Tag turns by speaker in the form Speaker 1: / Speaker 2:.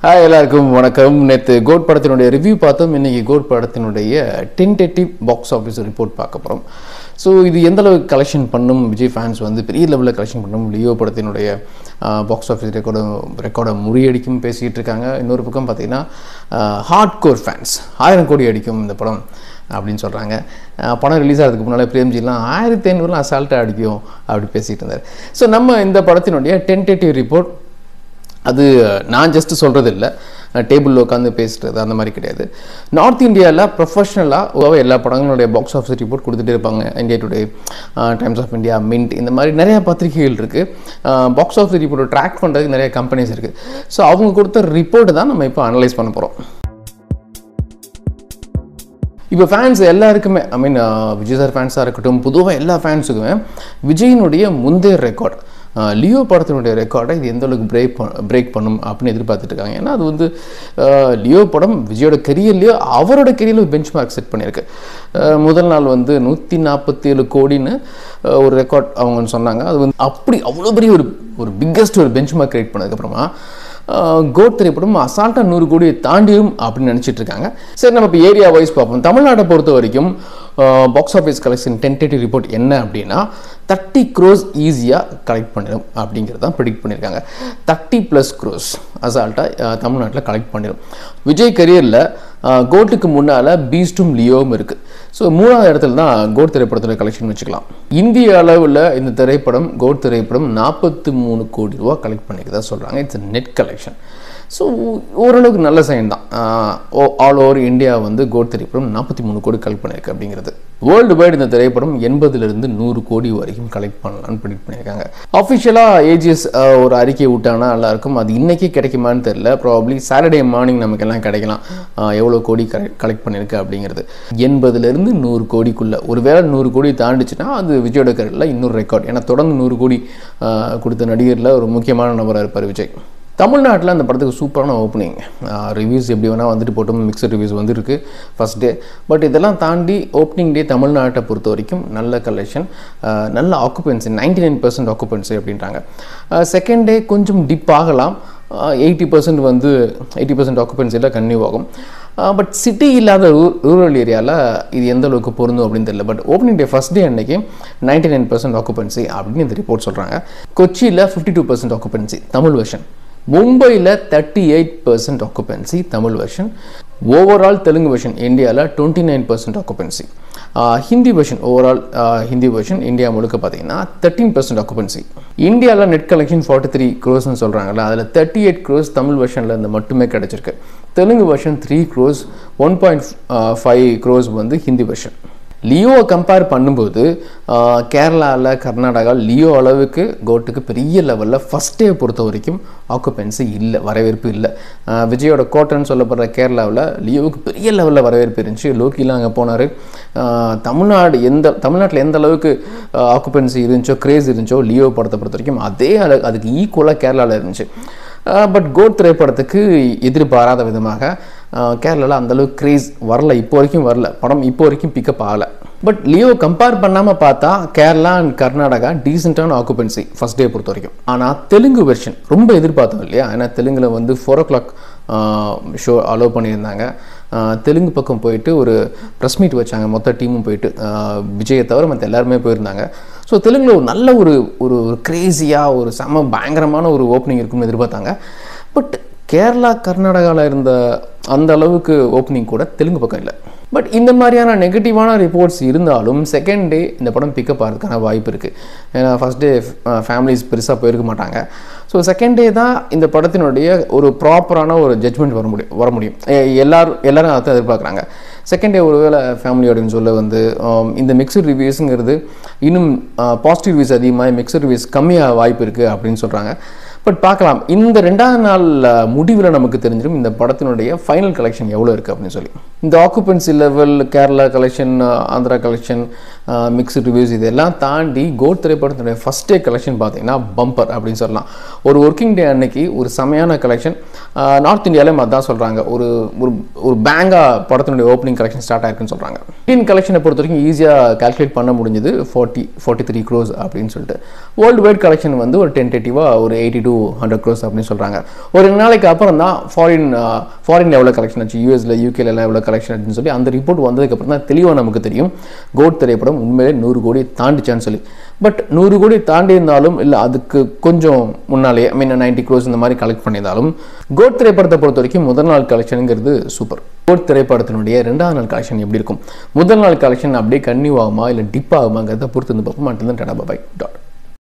Speaker 1: hi எல்லாருக்கும் வணக்கம் நேற்று கோட் படத்தினுடைய ரிவ்யூ பார்த்தோம் இன்னைக்கு கோட் படத்தினுடைய டென்டேட்டிவ் பாக்ஸ் ஆஃபீஸ் ரிப்போர்ட் பார்க்க போகிறோம் ஸோ இது எந்த அளவுக்கு கலெக்ஷன் பண்ணும் விஜய் ஃபேன்ஸ் வந்து பெரிய லெவலில் கலெக்ஷன் பண்ணும் லியோ படத்தினுடைய பாக்ஸ் ஆஃபீஸ் ரெக்கார்டை ரெக்கார்டை முறியடிக்கும் பேசிகிட்டு இருக்காங்க இன்னொரு பக்கம் பார்த்தீங்கன்னா ஹார்ட் கோர் ஃபேன்ஸ் ஆயிரம் கோடி அடிக்கும் இந்த படம் அப்படின்னு சொல்கிறாங்க படம் ரிலீஸ் ஆகிறதுக்கு முன்னால் பிரேம்ஜிலாம் ஆயிரத்தி ஐநூறுலாம் அசால்ட்டாக அடிக்கும் அப்படி பேசிகிட்டு இருந்தார் ஸோ நம்ம இந்த படத்தினுடைய டென்டேட்டிவ் ரிப்போர்ட் அது நான் ஜஸ்ட்டு சொல்கிறது இல்லை டேபிளில் உட்காந்து பேசுகிறது அந்த மாதிரி கிடையாது நார்த் இந்தியாவில் ப்ரொஃபஷ்னலாக எல்லா படங்களுடைய பாக்ஸ் ஆஃபீஸ் ரிப்போர்ட் கொடுத்துட்டே இருப்பாங்க India today Times of India Mint இந்த மாதிரி நிறைய பத்திரிகைகள் இருக்குது பாக்ஸ் ஆஃபீஸ் ரிப்போர்ட்டை ட்ராக் பண்ணுறதுக்கு நிறைய கம்பெனிஸ் இருக்குது ஸோ அவங்க கொடுத்த ரிப்போர்ட்டு தான் நம்ம இப்போ அனலைஸ் பண்ண போகிறோம் இப்போ ஃபேன்ஸ் எல்லாருக்குமே ஐ மீன் விஜய் சார் ஃபேன்ஸாக இருக்கட்டும் பொதுவாக எல்லா ஃபேன்ஸுக்குமே விஜயினுடைய முந்தைய ரெக்கார்ட் லியோ படத்தினுடைய ரெக்கார்டை இது எந்த அளவுக்கு பிரேக் பிரேக் பண்ணும் அப்படின்னு எதிர்பார்த்துட்டு இருக்காங்க ஏன்னா அது வந்து லியோ படம் விஜயோட கெரியர்லேயோ அவரோட கெரியரில் பெஞ்ச் மார்க் செட் பண்ணியிருக்கு முதல் நாள் வந்து நூற்றி நாற்பத்தி ஏழு கோடின்னு ஒரு ரெக்கார்ட் அவங்க சொன்னாங்க அது வந்து அப்படி அவ்வளோ பெரிய ஒரு ஒரு பிக்கஸ்ட் ஒரு பெஞ்ச் மார்க் கிரியேட் பண்ணதுக்கப்புறமா கோட் திரைப்படம் அசால்ட்டாக நூறு கோடியை தாண்டிடும் அப்படின்னு நினச்சிட்டு இருக்காங்க சரி நம்ம இப்போ ஏரியா வைஸ் பார்ப்போம் தமிழ்நாட்டை பொறுத்த வரைக்கும் box office collection tentative report என்ன அப்படின்னா தேர்ட்டி க்ரோஸ் ஈஸியாக கலெக்ட் பண்ணிடும் அப்படிங்கிறது தான் ப்ரிடிக்ட் பண்ணியிருக்காங்க தேர்ட்டி ப்ளஸ் க்ரோஸ் அசால்ட்டாக தமிழ்நாட்டில் கலெக்ட் பண்ணிடும் விஜய் கரியரில் கோட்டுக்கு முன்னால் பீஸ்டும் லியோவும் இருக்குது ஸோ மூணாவது இடத்துல தான் கோட் திரைப்படத்தில் கலெக்ஷன் வச்சுக்கலாம் இந்திய அளவில் இந்த திரைப்படம் கோட் திரைப்படம் நாற்பத்தி மூணு கோடி ரூபா கலெக்ட் பண்ணிக்கிறதா சொல்கிறாங்க இட்ஸ் நெட் கலெக்ஷன் ஸோ ஓரளவுக்கு நல்ல சைன் தான் ஆல் ஓவர் இந்தியா வந்து கோட் திரைப்படம் நாற்பத்தி மூணு கோடி கலெக்ட் பண்ணியிருக்கு அப்படிங்கிறது வேர்ல்டு வைடு இந்த திரைப்படம் எண்பதுலேருந்து நூறு கோடி வரைக்கும் கலெக்ட் பண்ணலாம்னு ப்ரிடிக்ட் பண்ணியிருக்காங்க அஃபிஷியலாக ஏஜிஎஸ் ஒரு அறிக்கை விட்டானா நல்லாயிருக்கும் அது இன்றைக்கே கிடைக்குமான்னு தெரில ப்ராப்ளி சாட்டர்டே மார்னிங் நமக்கு எல்லாம் கிடைக்கலாம் எவ்வளோ கோடி கலெக்ட் பண்ணியிருக்கு அப்படிங்கிறது எண்பதுலேருந்து நூறு கோடிக்குள்ளே ஒருவேளை நூறு கோடி தாண்டிச்சுன்னா அது விஜயோட கரில் இன்னொரு ரெக்கார்ட் ஏன்னா தொடர்ந்து நூறு கோடி கொடுத்த நடிகரில் ஒரு முக்கியமான நபராக இருப்பார் விஜய் தமிழ்நாட்டில் அந்த படத்துக்கு சூப்பரான ஓப்பனிங் ரிவ்யூஸ் எப்படி வேணால் வந்துட்டு போட்டும் மிக்சட் ரிவ்யூஸ் வந்துருக்கு ஃபஸ்ட் டே பட் இதெல்லாம் தாண்டி ஓப்பனிங் டே தமிழ்நாட்டை பொறுத்த வரைக்கும் நல்ல கலெக்ஷன் நல்ல occupancy ninety nine percent occupancy அப்படின்றாங்க செகண்ட் டே கொஞ்சம் டிப் ஆகலாம் எயிட்டி பர்சன்ட் வந்து எயிட்டி பர்சன்ட் ஆக்குபென்சியில் கன்னியூ ஆகும் பட் சிட்டி இல்லாத ரூரல் ஏரியாவில் இது எந்த அளவுக்கு பொருந்தும் அப்படின்னு தெரியல but opening day first day அன்னைக்கு நைன்டி நைன் பர்சன்ட் ஆக்குபென்சி அப்படின்னு இந்த ரிப்போர்ட் சொல்கிறாங்க கொச்சியில் fifty two percent occupancy Tamil version மும்பையில் thirty eight percent occupancy Tamil version overall Telugu version இந்தியாவில் twenty nine percent occupancy Hindi version overall Hindi version India முழுக்க பார்த்தீங்கன்னா தேர்ட்டீன் பர்சன்ட் ஆக்குபென்சி இந்தியாவில் நெட் கலெக்ஷன் ஃபார்ட்டி த்ரீ க்ரோஸ்னு சொல்கிறாங்கல்ல அதில் தேர்ட்டி எயிட் க்ரோஸ் தமிழ் வெர்ஷனில் இருந்து மட்டுமே கிடச்சிருக்கு Telugu version three crores one point five crores வந்து ஹிந்தி வெர்ஷன் லியோவை கம்பேர் பண்ணும்போது கேரளாவில் கர்நாடகா லியோ அளவுக்கு கோட்டுக்கு பெரிய லெவலில் ஃபஸ்ட் டே பொறுத்த வரைக்கும் ஆக்குபென்சி இல்லை வரவேற்பு இல்லை விஜயோட கோட்டைன்னு சொல்லப்படுற கேரளாவில் லியோவுக்கு பெரிய லெவலில் வரவேற்பு இருந்துச்சு லோக்கிலாம் அங்கே போனார் தமிழ்நாடு எந்த தமிழ்நாட்டில் எந்த அளவுக்கு ஆக்குபென்சி இருந்துச்சோ கிரேஸ் இருந்துச்சோ லியோ படத்தை பொறுத்த வரைக்கும் அதே அளவு அதுக்கு ஈக்குவலாக கேரளாவில் இருந்துச்சு பட் கோட் திரைப்படத்துக்கு எதிர்பாராத விதமாக கேரளாவில் அந்தளவுக்கு க்ரேஸ் வரல இப்போ வரைக்கும் வரல படம் இப்போ வரைக்கும் பிக்கப் ஆகலை பட் லியோ கம்பேர் பண்ணாமல் பார்த்தா கேரளா அண்ட் கர்நாடகா டீசெண்டான ஆக்குபென்சி ஃபஸ்ட் டே பொறுத்த வரைக்கும் ஆனால் தெலுங்கு வெர்ஷன் ரொம்ப எதிர்பார்த்தோம் இல்லையா ஏன்னா தெலுங்கில் வந்து four o'clock show allow பண்ணியிருந்தாங்க தெலுங்கு பக்கம் போயிட்டு ஒரு ப்ரெஸ் மீட் வச்சாங்க மொத்த டீமும் போயிட்டு விஜயை தவிர மற்ற எல்லாருமே போயிருந்தாங்க ஸோ தெலுங்கில் ஒரு நல்ல ஒரு ஒரு கிரேஸியாக ஒரு செம பயங்கரமான ஒரு ஓப்பனிங் இருக்கும்னு எதிர்பார்த்தாங்க பட் கேரளா கர்நாடகாவில் இருந்த அந்த அளவுக்கு ஓப்பனிங் கூட தெலுங்கு பக்கம் இல்லை பட் இந்த மாதிரியான நெகட்டிவான ரிப்போர்ட்ஸ் இருந்தாலும் செகண்ட் டே இந்த படம் பிக்கப் ஆகிறதுக்கான வாய்ப்பு இருக்குது ஏன்னா ஃபஸ்ட் டே ஃபேமிலிஸ் பெருசாக போயிருக்க மாட்டாங்க ஸோ செகண்ட் டே தான் இந்த படத்தினுடைய ஒரு ப்ராப்பரான ஒரு ஜட்மெண்ட் வர முடியும் வர முடியும் எல்லாரும் எல்லாரும் அதை எதிர்பார்க்குறாங்க செகண்ட் டே ஒருவேளை ஃபேமிலியோடன்னு சொல்ல வந்து இந்த மிக்சர் ரிவ்யூஸுங்கிறது இன்னும் பாசிட்டிவ் ரிவ்யூஸ் அதிகமாக மிக்சர் ரிவ்யூஸ் கம்மியாக வாய்ப்பு இருக்குது அப்படின்னு சொல்கிறாங்க பட் பார்க்கலாம் இந்த ரெண்டாவது நாள் முடிவில் நமக்கு தெரிஞ்சிடும் இந்த படத்தினுடைய ஃபைனல் கலெக்ஷன் எவ்வளோ இருக்குது அப்படின்னு சொல்லி இந்த occupancy level Kerala collection Andhra collection mixed reviews இதெல்லாம் தாண்டி கோட் திரைப்படத்தினுடைய ஃபஸ்ட் டே கலெக்ஷன் பார்த்தீங்கன்னா பம்பர் அப்படின்னு சொல்லலாம் ஒரு ஒர்க்கிங் டே அன்னைக்கு ஒரு செமையான கலெக்ஷன் நார்த் இந்தியாவிலும் அதான் சொல்கிறாங்க ஒரு ஒரு ஒரு பேங்கா படத்தினுடைய ஓப்பனிங் கலெக்ஷன் ஸ்டார்ட் ஆயிருக்குன்னு சொல்கிறாங்க இந்தியன் கலெக்ஷனை பொறுத்த வரைக்கும் ஈஸியாக கால்குலேட் பண்ண முடிஞ்சது ஃபார்ட்டி ஃபார்ட்டி த்ரீ க்ரோஸ் அப்படின்னு சொல்லிட்டு வேர்ல்டு வைட் கலெக்ஷன் வந்து ஒரு டென்டேட்டிவாக ஒரு எயிட்டி டூ ஹண்ட்ரட் க்ரோஸ் அப்படின்னு சொல்கிறாங்க ஒரு ரெண்டு நாளைக்கு அப்புறம் தான் ஃபாரின் ஃபாரின் எவ்வளோ கலெக்ஷன் ஆச்சு யூஎஸில் யூகேல எல்லாம் எவ்வளோ கலெக்ஷன் ஆச்சுன்னு சொல்லி அந்த ரிப்போர்ட் வந்ததுக்கப்புறம் தான் தெளிவாக நமக்கு தெரியும் கோட் திரைப்படம் உண்மையிலே நூறு கோடி தாண்டிச்சான்னு சொல்லி பட் நூறு கோடி தாண்டி இருந்தாலும் இல்லை அதுக்கு கொஞ்சம் முன்னாலே ஐ மீன் நைன்டி க்ரோஸ் இந்த மாதிரி கலெக்ட் பண்ணியிருந்தாலும் கோட் திரைப்படத்தை பொறுத்த வரைக்கும் முதல் நாள் கலெக்ஷனுங்கிறது சூப்பர் கோட் திரைப்படத்தினுடைய ரெண்டாவது நாள் கலெக்ஷன் எப்படி இருக்கும் முதல் நாள் கலெக்ஷன் அப்படியே கன்னியூ ஆகுமா இல்லை டிப் ஆகுமாங்கிறத பொறுத்து வந்து பார்ப்போம் மட்டும்தான் டாடா பாய் டாட்